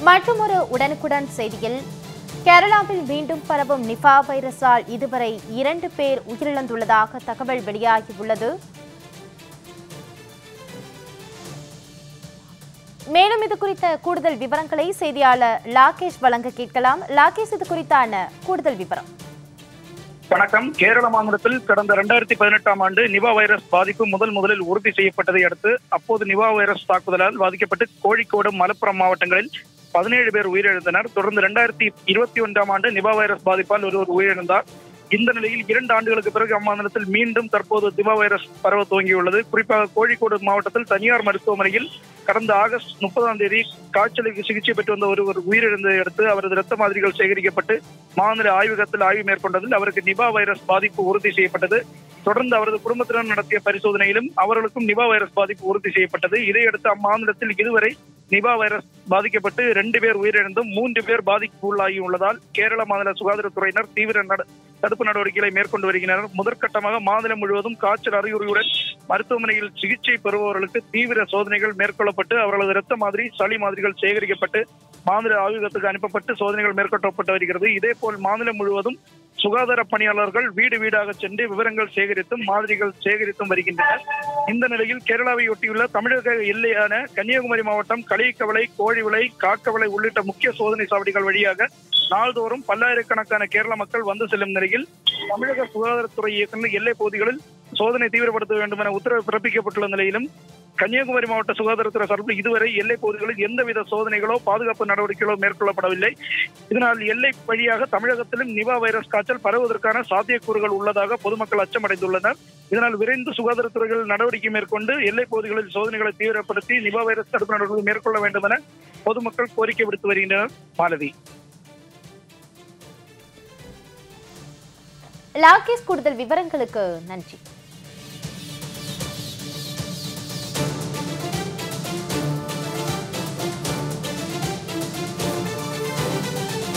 மற்றொரு உடனுக்குடன் செய்தியில் கேரளாவில் மீண்டும் பரவும் நிபா வைரஸால் இதுவரை இரண்டு பேர் உயிரிழந்துள்ளதாக தகவல் வெளியாகியுள்ளது மேலும் இது குறித்த கூடுதல் விவரங்களை செய்தியாளர் லாகேஷ் வழங்க கேட்கலாம் லாகேஷ் இது குறித்தான கூடுதல் விவரம் வணக்கம் கேரள மாநிலத்தில் கடந்த இரண்டாயிரத்தி பதினெட்டாம் ஆண்டு நிபா வைரஸ் பாதிப்பு முதல் முதலில் உறுதி செய்யப்பட்டதை அடுத்து அப்போது நிபா வைரஸ் தாக்குதலால் பாதிக்கப்பட்டு கோழிக்கோடு மலப்புரம் மாவட்டங்களில் பதினேழு பேர் உயிரிழந்தனர் தொடர்ந்து இரண்டாயிரத்தி இருபத்தி ஒன்றாம் ஆண்டு நிபா வைரஸ் பாதிப்பால் ஒருவர் உயிரிழந்தார் இந்த நிலையில் இரண்டு ஆண்டுகளுக்கு பிறகு அம்மாநிலத்தில் மீண்டும் தற்போது நிபா வைரஸ் பரவ துவங்கியுள்ளது குறிப்பாக கோழிக்கோடு மாவட்டத்தில் தனியார் மருத்துவமனையில் கடந்த ஆகஸ்ட் முப்பதாம் தேதி காய்ச்சலுக்கு சிகிச்சை பெற்று வந்த ஒருவர் உயிரிழந்ததை அடுத்து அவரது இரத்த மாதிரிகள் சேகரிக்கப்பட்டு மாநில ஆய்வகத்தில் ஆய்வு மேற்கொண்டதில் அவருக்கு நிபா வைரஸ் பாதிப்பு உறுதி செய்யப்பட்டது தொடர்ந்து அவரது குடும்பத்தினர் நடத்திய பரிசோதனையிலும் அவர்களுக்கும் நிபா வைரஸ் பாதிப்பு உறுதி செய்யப்பட்டது இதையடுத்து அம்மாநிலத்தில் இதுவரை நிபா வைரஸ் பாதிக்கப்பட்டு ரெண்டு பேர் உயிரிழந்தும் மூன்று பேர் பாதிப்பு உள்ளாகி உள்ளதால் கேரள மாநில சுகாதாரத்துறையினர் தீவிர நட- தடுப்பு நடவடிக்கைகளை மேற்கொண்டு வருகின்றனர் முதற்கட்டமாக மாநிலம் முழுவதும் காய்ச்சல் அறிகுறியுடன் மருத்துவமனையில் சிகிச்சை பெறுபவர்களுக்கு தீவிர சோதனைகள் மேற்கொள்ளப்பட்டு அவர்களது இரத்த மாதிரி சளி மாதிரிகள் சேகரிக்கப்பட்டு மாநில ஆய்வகத்துக்கு அனுப்பப்பட்டு சோதனைகள் மேற்கொள்ளப்பட்டு வருகிறது இதேபோல் மாநிலம் முழுவதும் சுகாதார பணியாளர்கள் வீடு வீடாக சென்று விவரங்கள் சேகரித்தும் மாதிரிகள் சேகரித்தும் வருகின்றனர் இந்த நிலையில் கேரளாவை ஒட்டியுள்ள தமிழக எல்லையான கன்னியாகுமரி மாவட்டம் களியக்கவளை கோழிவிளை காக்கவளை உள்ளிட்ட முக்கிய சோதனை சாவடிகள் வழியாக நாள்தோறும் பல்லாயிரக்கணக்கான கேரள மக்கள் வந்து செல்லும் நிலையில் தமிழக சுகாதாரத்துறை இயக்குநர் எல்லை பகுதிகளில் சோதனை தீவிரப்படுத்த வேண்டும் என உத்தரவு பிறப்பிக்கப்பட்டுள்ள நிலையிலும் கன்னியாகுமரி மாவட்ட சுகாதாரத்துறை சார்பில் இதுவரை எல்லை பகுதிகளில் எந்தவித சோதனைகளோ பாதுகாப்பு நடவடிக்கைகளோ மேற்கொள்ளப்படவில்லை இதனால் எல்லை வழியாக தமிழகத்திலும் நிபா வைரஸ் காய்ச்சல் பரவுவதற்கான சாத்தியக்கூறுகள் உள்ளதாக பொதுமக்கள் அச்சமடைந்துள்ளனர் இதனால் விரைந்து சுகாதாரத்துறைகள் நடவடிக்கை மேற்கொண்டு எல்லை பகுதிகளில் சோதனைகளை தீவிரப்படுத்தி நிபா வைரஸ் தடுப்பு நடவடிக்கை மேற்கொள்ள வேண்டும் என பொதுமக்கள் கோரிக்கை விடுத்து வருகின்றனர் மாலதி லாகேஷ் கூடுதல் விவரங்களுக்கு நன்றி